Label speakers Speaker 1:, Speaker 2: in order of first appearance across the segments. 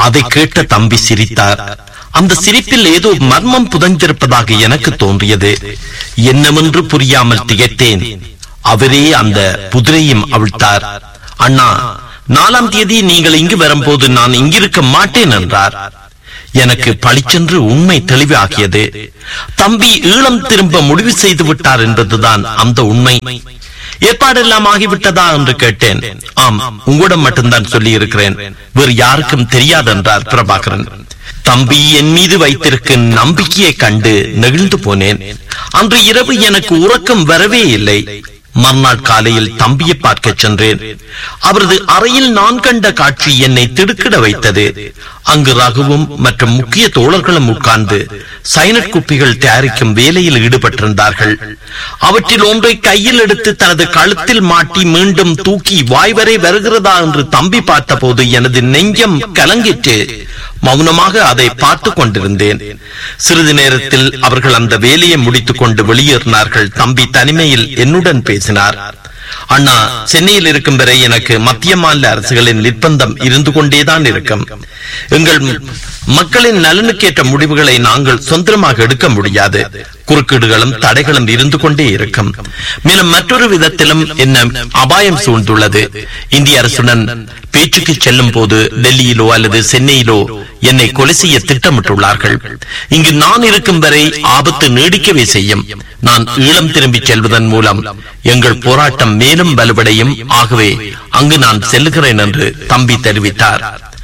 Speaker 1: அதை கேட்ட தம்பி சிரித்தார் அந்த சிரிப்பில் ஏதோ மர்மம் புதைந்திருப்பதாக எனக்கு தோன்றியது என்னவென்று புரியாமல் திகைத்தேன் அவரே அந்த புதிரையும் அவிழ்த்தார் அண்ணா நாலாம் தேதி நீங்கள் இங்கு வரும்போது நான் இங்கிருக்க மாட்டேன் என்றார் எனக்கு பளிச்சென்று உண்மை தெளிவாகியது தம்பி ஈழம் திரும்ப முடிவு செய்து விட்டார் என்பதுதான் அந்த உண்மை ஏற்பாடெல்லாம் ஆகிவிட்டதா என்று கேட்டேன் ஆம் உங்களிடம் மட்டும்தான் சொல்லி இருக்கிறேன் வேறு யாருக்கும் தெரியாது என்றார் பிரபாகரன் தம்பி என் மீது வைத்திருக்கும் நம்பிக்கையை கண்டு நெகிழ்ந்து போனேன் அன்று இரவு எனக்கு உறக்கம் வரவே இல்லை மறுநாள் காலையில் தம்பியை பார்க்க சென்றேன் அவரது அறையில் நான் கண்ட காட்சி என்னை திடுக்கிட வைத்தது அங்கு ரகுவும் மற்றும் முக்கிய தோழர்களும் உட்கார்ந்து சைனட் குப்பிகள் தயாரிக்கும் வேலையில் ஈடுபட்டிருந்தார்கள் அவற்றில் ஒன்றை கையில் எடுத்து தனது கழுத்தில் மாட்டி மீண்டும் தூக்கி வாய் வரை வருகிறதா என்று தம்பி பார்த்தபோது எனது நெஞ்சம் கலங்கிற்று மௌனமாக அதை பார்த்து கொண்டிருந்தேன் சிறிது நேரத்தில் அவர்கள் அந்த வேலையை முடித்துக் கொண்டு வெளியேறினார்கள் தம்பி தனிமையில் என்னுடன் பேசினார் அண்ணா சென்னையில் இருக்கும் வரை எனக்கு மத்திய மாநில அரசுகளின் நிர்பந்தம் இருந்து கொண்டேதான் இருக்கும் எங்கள் மக்களின் நலனுக்கேற்ற முடிவுகளை நாங்கள் சொந்தமாக எடுக்க முடியாது குறுக்கீடுகளும் தடைகளும் இருந்து கொண்டே இருக்கும் மேலும் மற்றொரு விதத்திலும் என்ன அபாயம் சூழ்ந்துள்ளது இந்திய அரசுடன் பேச்சுக்கு செல்லும் போது டெல்லியிலோ அல்லது சென்னையிலோ என்னை கொலை செய்ய திட்டமிட்டுள்ளார்கள் இங்கு நான் இருக்கும் வரை ஆபத்து நீடிக்கவே செய்யும் நான் ஈழம் திரும்பி செல்வதன் மூலம் எங்கள் போராட்டம் மேலும் வலுவடையும் ஆகவே அங்கு நான் செல்லுகிறேன் என்று தம்பி தெரிவித்தார்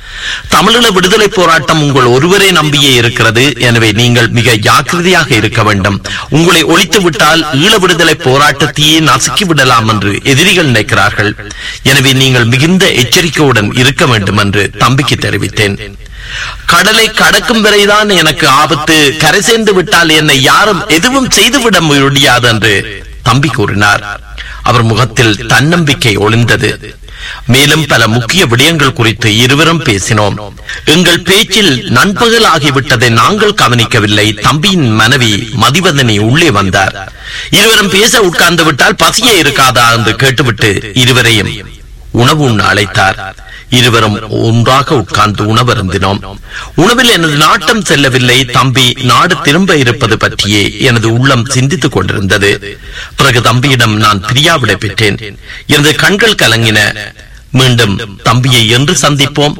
Speaker 1: தமிழீழ விடுதலை போராட்டம் உங்கள் ஒருவரை நம்பியே இருக்கிறது எனவே நீங்கள் மிக ஜாக்கிரதையாக இருக்க வேண்டும் உங்களை ஒழித்து விட்டால் ஈழ விடுதலை போராட்டத்தையே நசுக்கி விடலாம் என்று எதிரிகள் நினைக்கிறார்கள் எனவே நீங்கள் மிகுந்த எச்சரிக்கையுடன் இருக்க வேண்டும் என்று தம்பிக்கு தெரிவித்தேன் கடலை கடக்கும் வரைதான் எனக்கு ஆபத்து கரை சேர்ந்து விட்டால் என்னை யாரும் எதுவும் செய்துவிட முடியாது என்று தம்பி கூறினார் அவர் முகத்தில் தன்னம்பிக்கை ஒளிந்தது மேலும் பல முக்கிய விடயங்கள் குறித்து இருவரும் பேசினோம் எங்கள் பேச்சில் நண்பகல் ஆகிவிட்டதை நாங்கள் கவனிக்கவில்லை தம்பியின் மனைவி மதிவதனி உள்ளே வந்தார் இருவரும் பேச உட்கார்ந்து விட்டால் பசியே இருக்காதா என்று கேட்டுவிட்டு இருவரையும் உணவு உண்ண அழைத்தார் இருவரும் ஒன்றாக உட்கார்ந்து உணவருந்தினோம் உணவில் எனது நாட்டம் செல்லவில்லை தம்பி நாடு திரும்ப இருப்பது பற்றியே எனது உள்ளம் சிந்தித்துக் கொண்டிருந்தது பிறகு தம்பியிடம் நான் பிரியாவிட பெற்றேன் எனது கண்கள் கலங்கின மீண்டும் தம்பியை என்று சந்திப்போம்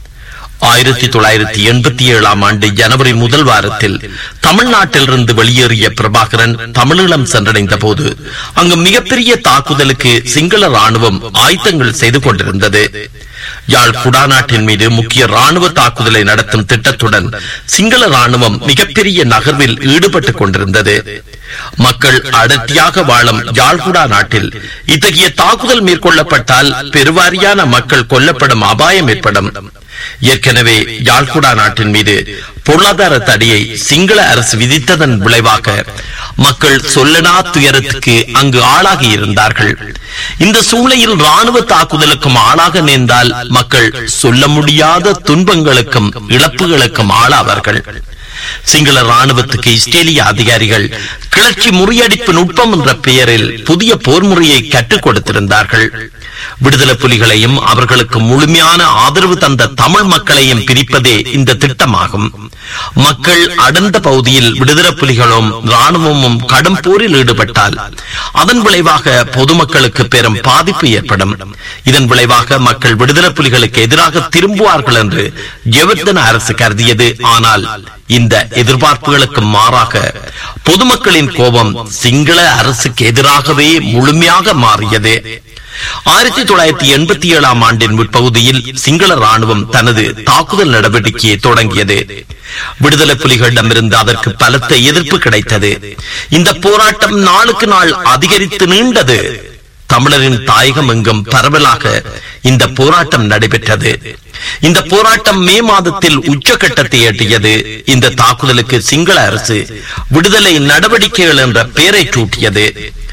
Speaker 1: ஆயிரத்தி தொள்ளாயிரத்தி எண்பத்தி ஏழாம் ஆண்டு ஜனவரி முதல் வாரத்தில் தமிழ்நாட்டிலிருந்து வெளியேறிய பிரபாகரன் தமிழீழம் சென்றடைந்த போது அங்கு மிகப்பெரிய தாக்குதலுக்கு சிங்கள ராணுவம் ஆயத்தங்கள் செய்து கொண்டிருந்தது யாழ் குடாநாட்டின் மீது முக்கிய ராணுவ தாக்குதலை நடத்தும் திட்டத்துடன் சிங்கள ராணுவம் மிகப்பெரிய நகர்வில் ஈடுபட்டுக் கொண்டிருந்தது மக்கள் அடர்த்தியாக வாழும் யாழ்குடா நாட்டில் இத்தகைய தாக்குதல் மேற்கொள்ளப்பட்டால் பெருவாரியான மக்கள் கொல்லப்படும் அபாயம் ஏற்படும் ஏற்கனவே யாழ்குடா நாட்டின் மீது பொருளாதார தடையை சிங்கள அரசு விதித்ததன் விளைவாக மக்கள் சொல்லனா துயரத்துக்கு அங்கு ஆளாகி இருந்தார்கள் இந்த சூழ்நிலையில் ராணுவ தாக்குதலுக்கும் ஆளாக நேர்ந்தால் மக்கள் சொல்ல முடியாத துன்பங்களுக்கும் இழப்புகளுக்கும் ஆளாவார்கள் சிங்கள ராணுவத்துக்கு இஸ்ரேலிய அதிகாரிகள் கிளர்ச்சி முறியடிப்பு நுட்பம் என்ற பெயரில் புதிய போர் முறையை கற்றுக் கொடுத்திருந்தார்கள் விடுதலை புலிகளையும் அவர்களுக்கு முழுமையான ஆதரவு தந்த தமிழ் மக்களையும் பிரிப்பதே இந்த திட்டமாகும் மக்கள் அடர்ந்த பகுதியில் விடுதலை புலிகளும் ராணுவமும் கடும் போரில் ஈடுபட்டால் அதன் விளைவாக பொதுமக்களுக்கு பெரும் பாதிப்பு ஏற்படும் இதன் விளைவாக மக்கள் விடுதலை புலிகளுக்கு எதிராக திரும்புவார்கள் என்று ஜெவர்தன அரசு கருதியது ஆனால் இந்த எதிர்பார்ப்புகளுக்கு மாறாக பொதுமக்களின் கோபம் சிங்கள அரசுக்கு எதிராகவே முழுமையாக மாறியது ஆயிரத்தி தொள்ளாயிரத்தி எண்பத்தி ஏழாம் ஆண்டின் முற்பகுதியில் சிங்கள ராணுவம் தனது தாக்குதல் நடவடிக்கையை தொடங்கியது விடுதலை புலிகளிடமிருந்து அதற்கு பலத்த எதிர்ப்பு கிடைத்தது இந்த போராட்டம் நாளுக்கு நாள் அதிகரித்து நீண்டது தமிழரின் தாயகம் எங்கும் பரவலாக இந்த போராட்டம் நடைபெற்றது இந்த போராட்டம் மே மாதத்தில் உச்சகட்டத்தை எட்டியது இந்த தாக்குதலுக்கு சிங்கள அரசு விடுதலை நடவடிக்கைகள் என்ற பெயரை சூட்டியது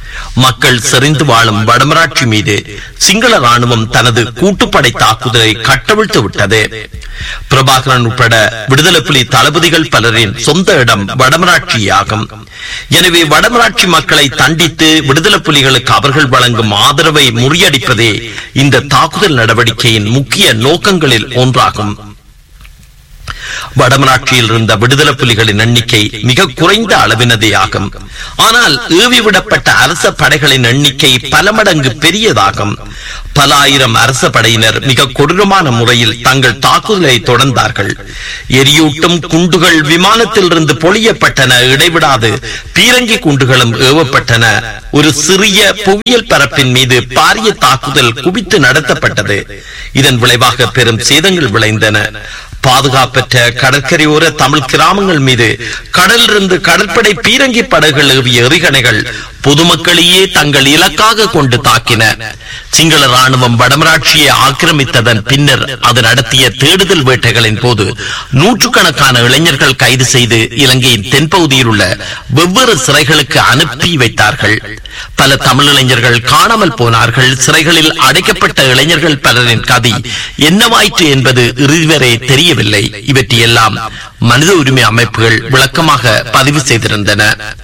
Speaker 1: மக்கள் செறிந்து வாழும் வடமராட்சி மீது சிங்கள ராணுவம் தனது கூட்டுப்படை தாக்குதலை கட்டவிழ்த்து விட்டது பிரபாகரன் உட்பட விடுதலை புலி தளபதிகள் பலரின் சொந்த இடம் வடமராட்சியாகும் எனவே வடமராட்சி மக்களை தண்டித்து விடுதலை புலிகளுக்கு அவர்கள் வழங்கும் ஆதரவை முறியடிப்பதே இந்த தாக்குதல் நடவடிக்கையின் முக்கிய நோக்கங்களில் ஒன்றாகும் வடமராட்சியில் இருந்த விடுதலை புலிகளின் எண்ணிக்கை மிக குறைந்த அளவினதே ஆகும் ஆனால் ஏவிவிடப்பட்ட அரச படைகளின் எண்ணிக்கை பல மடங்கு பெரியதாகும் பல ஆயிரம் அரச படையினர் மிக கொடூரமான முறையில் தங்கள் தாக்குதலை தொடர்ந்தார்கள் எரியூட்டும் குண்டுகள் விமானத்திலிருந்து பொழியப்பட்டன இடைவிடாது பீரங்கி குண்டுகளும் ஏவப்பட்டன ஒரு சிறிய புவியியல் பரப்பின் மீது பாரிய தாக்குதல் குவித்து நடத்தப்பட்டது இதன் விளைவாக பெரும் சேதங்கள் விளைந்தன பாதுகாப்பற்ற கடற்கரையோர தமிழ் கிராமங்கள் மீது கடலிலிருந்து கடற்படை பீரங்கி படகுகள் ஏவிய எறிகணைகள் பொதுமக்களையே தங்கள் இலக்காக கொண்டு தாக்கின சிங்கள ராணுவம் வடமராட்சியை ஆக்கிரமித்ததன் பின்னர் அது நடத்திய தேடுதல் வேட்டைகளின் போது நூற்றுக்கணக்கான இளைஞர்கள் கைது செய்து இலங்கையின் தென்பகுதியில் உள்ள வெவ்வேறு சிறைகளுக்கு அனுப்பி வைத்தார்கள் பல தமிழ் இளைஞர்கள் காணாமல் போனார்கள் சிறைகளில் அடைக்கப்பட்ட இளைஞர்கள் பலரின் கதி என்னவாயிற்று என்பது இறுதி வரை தெரியவில்லை இவற்றையெல்லாம் மனித உரிமை அமைப்புகள் விளக்கமாக பதிவு செய்திருந்தன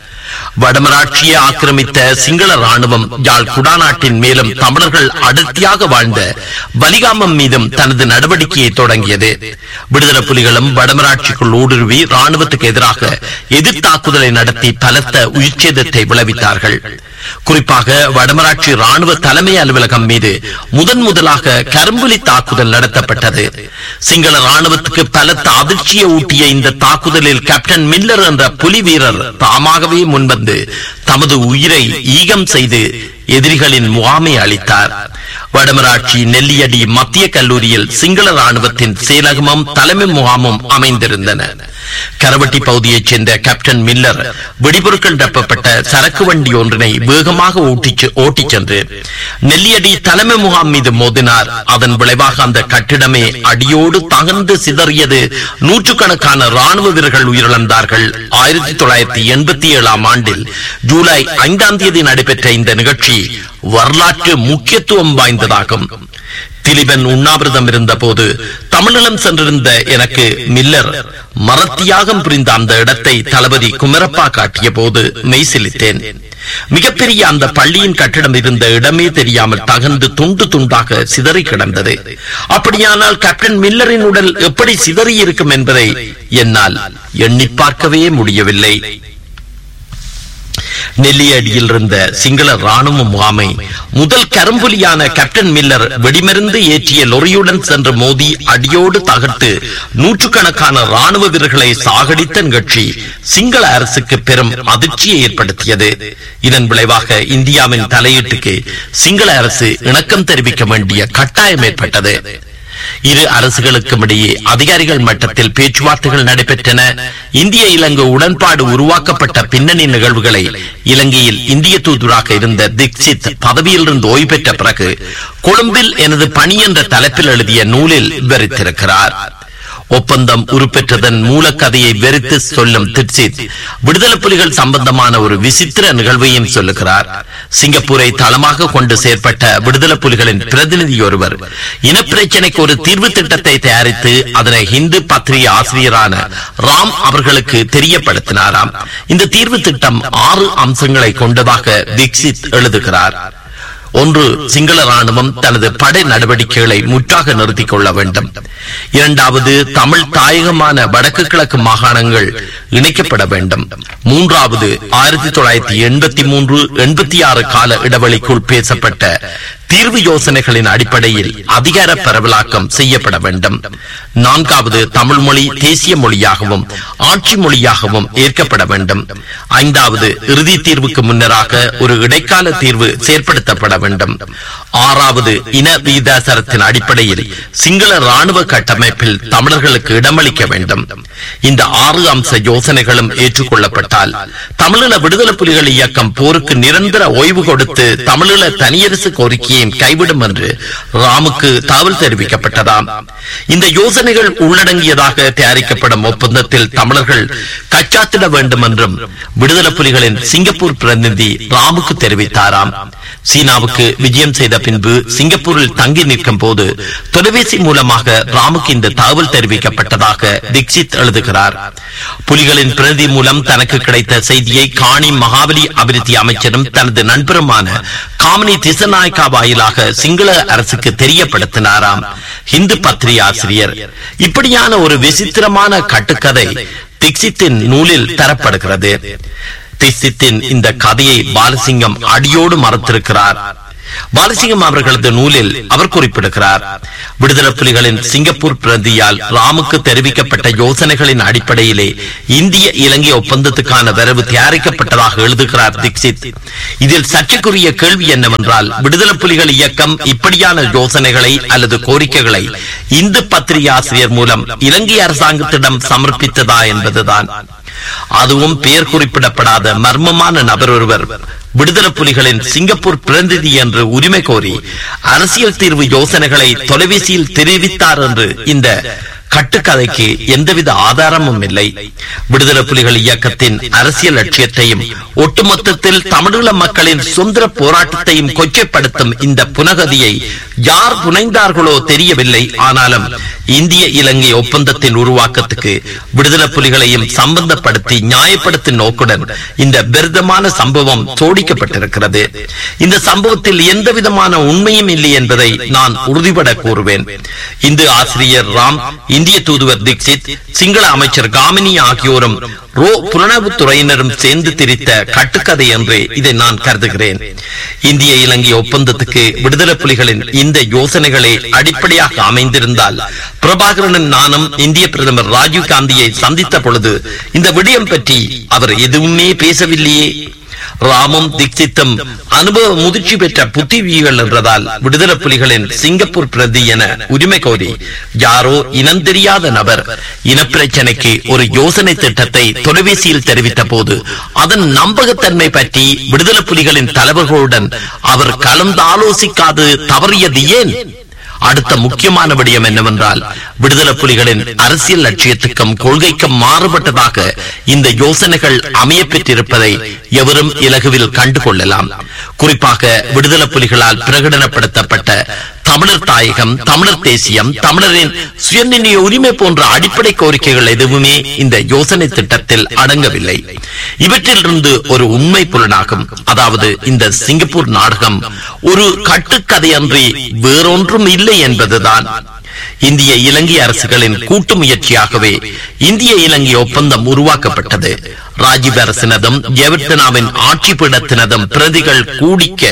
Speaker 1: வடமராட்சியை ஆக்கிரமித்த சிங்கள ராணுவம் யாழ் குடாநாட்டின் மேலும் தமிழர்கள் அடர்த்தியாக வாழ்ந்த வலிகாமம் மீதும் தனது நடவடிக்கையை தொடங்கியது விடுதலை புலிகளும் வடமராட்சிக்குள் ஊடுருவி ராணுவத்துக்கு எதிராக எதிர்த்தாக்குதலை நடத்தி பலத்த உயிர்ச்சேதத்தை விளைவித்தார்கள் குறிப்பாக வடமராட்சி ராணுவ தலைமை அலுவலகம் மீது முதன் முதலாக கரும்புலி தாக்குதல் நடத்தப்பட்டது சிங்கள ராணுவத்துக்கு பலத்த அதிர்ச்சியை ஊட்டிய இந்த தாக்குதலில் கேப்டன் மில்லர் என்ற புலி வீரர் தாமாகவே முன்வந்து தமது உயிரை ஈகம் செய்து எதிரிகளின் முகாமை அளித்தார் வடமராட்சி நெல்லியடி மத்திய கல்லூரியில் சிங்கள ராணுவத்தின் செயலகமும் தலைமை முகாமும் அமைந்திருந்தன கரவட்டி பகுதியைச் சேர்ந்த கேப்டன் மில்லர் வெடிபொருட்கள் நிரப்பப்பட்ட சரக்கு வண்டி ஒன்றினை வேகமாக ஓட்டிச் ஓட்டிச் சென்று நெல்லியடி தலைமை முகாம் மீது மோதினார் அதன் விளைவாக அந்த கட்டிடமே அடியோடு தகர்ந்து சிதறியது நூற்றுக்கணக்கான ராணுவ வீரர்கள் உயிரிழந்தார்கள் ஆயிரத்தி தொள்ளாயிரத்தி எண்பத்தி ஏழாம் ஆண்டில் ஜூலை ஐந்தாம் தேதி நடைபெற்ற இந்த நிகழ்ச்சி வரலாற்று முக்கியத்துவம் வாய்ந்ததாகும் திலிபன் உண்ணாவிரதம் இருந்த போது தமிழீழம் சென்றிருந்த எனக்கு மில்லர் மரத்தியாகம் புரிந்த அந்த இடத்தை தளபதி குமரப்பா காட்டிய போது மெய்சிலித்தேன் மிகப்பெரிய அந்த பள்ளியின் கட்டிடம் இருந்த இடமே தெரியாமல் தகர்ந்து துண்டு துண்டாக சிதறி கிடந்தது அப்படியானால் கேப்டன் மில்லரின் உடல் எப்படி சிதறி இருக்கும் என்பதை என்னால் எண்ணி பார்க்கவே முடியவில்லை நெல்லியடியில் இருந்த சிங்கள ராணுவ முகாமை முதல் கரும்புலியான கேப்டன் மில்லர் வெடிமருந்து ஏற்றிய லொரியுடன் சென்று மோதி அடியோடு தகர்த்து நூற்றுக்கணக்கான ராணுவ வீரர்களை சாகடித்த நிகழ்ச்சி சிங்கள அரசுக்கு பெரும் அதிர்ச்சியை ஏற்படுத்தியது இதன் விளைவாக இந்தியாவின் தலையீட்டுக்கு சிங்கள அரசு இணக்கம் தெரிவிக்க வேண்டிய கட்டாயம் ஏற்பட்டது இரு அரசுகளுக்கும் இடையே அதிகாரிகள் மட்டத்தில் பேச்சுவார்த்தைகள் நடைபெற்றன இந்திய இலங்கை உடன்பாடு உருவாக்கப்பட்ட பின்னணி நிகழ்வுகளை இலங்கையில் இந்திய தூதுவராக இருந்த தீக்ஷித் பதவியிலிருந்து ஓய்வு பெற்ற பிறகு கொழும்பில் எனது பணி என்ற தலைப்பில் எழுதிய நூலில் விவரித்திருக்கிறார் ஒப்பந்தம் உருப்பெற்றதன் மூலக்கதையை வெறுத்து சொல்லும் திட்சித் விடுதலை புலிகள் சம்பந்தமான ஒரு விசித்திர நிகழ்வையும் சொல்லுகிறார் சிங்கப்பூரை தளமாக கொண்டு செயற்பட்ட விடுதலை புலிகளின் பிரதிநிதி ஒருவர் இனப்பிரச்சினைக்கு ஒரு தீர்வு திட்டத்தை தயாரித்து அதனை இந்து பத்திரிகை ஆசிரியரான ராம் அவர்களுக்கு தெரியப்படுத்தினாராம் இந்த தீர்வு திட்டம் ஆறு அம்சங்களை கொண்டதாக தீக்ஷித் எழுதுகிறார் ஒன்று சிங்கள ராணுவம் தனது படை நடவடிக்கைகளை முற்றாக நிறுத்திக் கொள்ள வேண்டும் இரண்டாவது தமிழ் தாயகமான வடக்கு கிழக்கு மாகாணங்கள் இணைக்கப்பட வேண்டும் மூன்றாவது ஆயிரத்தி தொள்ளாயிரத்தி எண்பத்தி மூன்று எண்பத்தி ஆறு கால இடைவெளிக்குள் பேசப்பட்ட தீர்வு யோசனைகளின் அடிப்படையில் அதிகார பரவலாக்கம் செய்யப்பட வேண்டும் நான்காவது தமிழ் மொழி தேசிய மொழியாகவும் ஆட்சி மொழியாகவும் ஏற்கப்பட வேண்டும் ஐந்தாவது இறுதி தீர்வுக்கு முன்னராக ஒரு இடைக்கால தீர்வு செயற்படுத்தப்பட வேண்டும் ஆறாவது இன விகிதாசாரத்தின் அடிப்படையில் சிங்கள ராணுவ கட்டமைப்பில் தமிழர்களுக்கு இடமளிக்க வேண்டும் இந்த ஆறு அம்ச யோசனைகளும் ஏற்றுக்கொள்ளப்பட்டால் தமிழீழ விடுதலை புலிகள் இயக்கம் போருக்கு நிரந்தர ஓய்வு கொடுத்து தமிழீழ தனியரசு கோரிக்கையை கைவிடும் என்று ராமுக்கு தகவல் தெரிவிக்கப்பட்டதாம் இந்த யோசனைகள் உள்ளடங்கியதாக தயாரிக்கப்படும் ஒப்பந்தத்தில் தமிழர்கள் கச்சாத்திட வேண்டும் என்றும் விடுதலை புலிகளின் சிங்கப்பூர் பிரதிநிதி ராமுக்கு தெரிவித்தாராம் சீனாவுக்கு விஜயம் செய்த பின்பு சிங்கப்பூரில் தங்கி நிற்கும் போது தொலைபேசி மூலமாக ராமுக்கு இந்த தகவல் தெரிவிக்கப்பட்டதாக தீக்ஷித் எழுதுகிறார் புலிகளின் பிரதிநிதி மூலம் தனக்கு கிடைத்த செய்தியை காணி மகாபலி அபிவிருத்தி அமைச்சரும் தனது நண்பருமான காமினி திசநாயக்கா வாயிலாக சிங்கள அரசுக்கு தெரியப்படுத்தினாராம் இந்து பத்திரிகாசிரியர் இப்படியான ஒரு விசித்திரமான கட்டுக்கதை திக்சித்தின் நூலில் தரப்படுகிறது திக்சித்தின் இந்த கதையை பாலசிங்கம் அடியோடு மறத்திருக்கிறார் பாலசிங்கம் அவர்களது நூலில் அவர் குறிப்பிடுகிறார் விடுதலை புலிகளின் சிங்கப்பூர் பிரதியால் ராமுக்கு தெரிவிக்கப்பட்ட யோசனைகளின் அடிப்படையிலே இந்திய இலங்கை ஒப்பந்தத்துக்கான வரவு தயாரிக்கப்பட்டதாக எழுதுகிறார் தீக்ஷித் இதில் சர்ச்சைக்குரிய கேள்வி என்னவென்றால் விடுதலை புலிகள் இயக்கம் இப்படியான யோசனைகளை அல்லது கோரிக்கைகளை இந்து பத்திரிகை ஆசிரியர் மூலம் இலங்கை அரசாங்கத்திடம் சமர்ப்பித்ததா என்பதுதான் அதுவும் பெயர் குறிப்பிடப்படாத மர்மமான நபர் ஒருவர் விடுதலை புலிகளின் சிங்கப்பூர் பிரதிநிதி என்று உரிமை கோரி அரசியல் தீர்வு யோசனைகளை தொலைபேசியில் தெரிவித்தார் என்று இந்த கட்டுக்கதைக்கு எந்தவித ஆதாரமும் இல்லை விடுதலை புலிகள் இயக்கத்தின் அரசியல் லட்சியத்தையும் ஒட்டுமொத்தத்தில் தமிழீழ மக்களின் சுதந்திர போராட்டத்தையும் கொச்சைப்படுத்தும் இந்த புனகதியை யார் புனைந்தார்களோ தெரியவில்லை ஆனாலும் இந்திய இலங்கை ஒப்பந்தத்தின் உருவாக்கத்துக்கு விடுதலை புலிகளையும் சம்பந்தப்படுத்தி நியாயப்படுத்தும் நோக்குடன் இந்த பெருதமான சம்பவம் தோடிக்கப்பட்டிருக்கிறது இந்த சம்பவத்தில் எந்த விதமான உண்மையும் இல்லை என்பதை நான் உறுதிபட கூறுவேன் இந்து ஆசிரியர் ராம் இந்திய தூதுவர் தீக்ஷித் சிங்கள அமைச்சர் காமினி ஆகியோரும் ரோ புலனாய்வுத்துறையினரும் சேர்ந்து திரித்த கட்டுக்கதை என்று இதை நான் கருதுகிறேன் இந்திய இலங்கை ஒப்பந்தத்துக்கு விடுதலை புலிகளின் இந்த யோசனைகளே அடிப்படையாக அமைந்திருந்தால் பிரபாகரனும் நானும் இந்திய பிரதமர் ராஜீவ் காந்தியை சந்தித்த பொழுது இந்த விடயம் பற்றி அவர் எதுவுமே பேசவில்லையே ராமும் தீட்சித்தும் அனுபவ முதிர்ச்சி பெற்ற புத்திவிகள் என்றதால் விடுதலை புலிகளின் சிங்கப்பூர் பிரதி என உரிமை கோரி யாரோ இனம் தெரியாத நபர் இனப்பிரச்சனைக்கு ஒரு யோசனை திட்டத்தை தொலைபேசியில் தெரிவித்த போது அதன் நம்பகத்தன்மை பற்றி விடுதலை புலிகளின் தலைவர்களுடன் அவர் கலந்து ஆலோசிக்காது தவறியது ஏன் அடுத்த முக்கியமான விடயம் என்னவென்றால் விடுதலை புலிகளின் அரசியல் லட்சியத்துக்கும் கொள்கைக்கும் மாறுபட்டதாக இந்த யோசனைகள் அமைய பெற்றிருப்பதை எவரும் இலகுவில் கண்டுகொள்ளலாம் குறிப்பாக விடுதலை புலிகளால் பிரகடனப்படுத்தப்பட்ட தமிழர் தாயகம் தமிழர் தேசியம் தமிழரின் சுயநிர்ணய உரிமை போன்ற அடிப்படை கோரிக்கைகள் எதுவுமே இந்த யோசனை திட்டத்தில் அடங்கவில்லை இவற்றிலிருந்து ஒரு உண்மை புலனாகும் அதாவது இந்த சிங்கப்பூர் நாடகம் ஒரு கட்டுக்கதையன்றி வேறொன்றும் இல்லை என்பதுதான் இந்திய இலங்கை அரசுகளின் கூட்டு முயற்சியாகவே இந்திய இலங்கை ஒப்பந்தம் உருவாக்கப்பட்டது ராஜீவ் அரசினதும் ஜெயவர்த்தனாவின் ஆட்சி பீடத்தினதும் பிரதிகள் கூடிக்க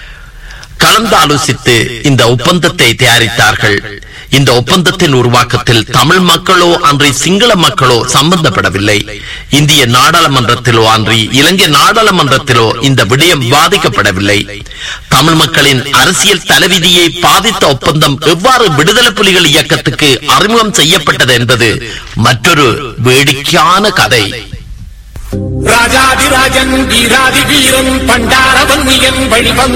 Speaker 1: கலந்தாலோசித்து இந்த ஒப்பந்தத்தை தயாரித்தார்கள் இந்த ஒப்பந்தத்தின் உருவாக்கத்தில் தமிழ் மக்களோ அன்றி சிங்கள மக்களோ சம்பந்தப்படவில்லை இந்திய நாடாளுமன்றத்திலோ அன்றி இலங்கை நாடாளுமன்றத்திலோ இந்த விடயம் பாதிக்கப்படவில்லை தமிழ் மக்களின் அரசியல் தலைவிதியை பாதித்த ஒப்பந்தம் எவ்வாறு விடுதலை புலிகள் இயக்கத்துக்கு அறிமுகம் செய்யப்பட்டது என்பது மற்றொரு வேடிக்கையான கதை
Speaker 2: ராஜாதிராஜன் வீராதி வீரன் பண்டாரவன்னியன் வழிவந்த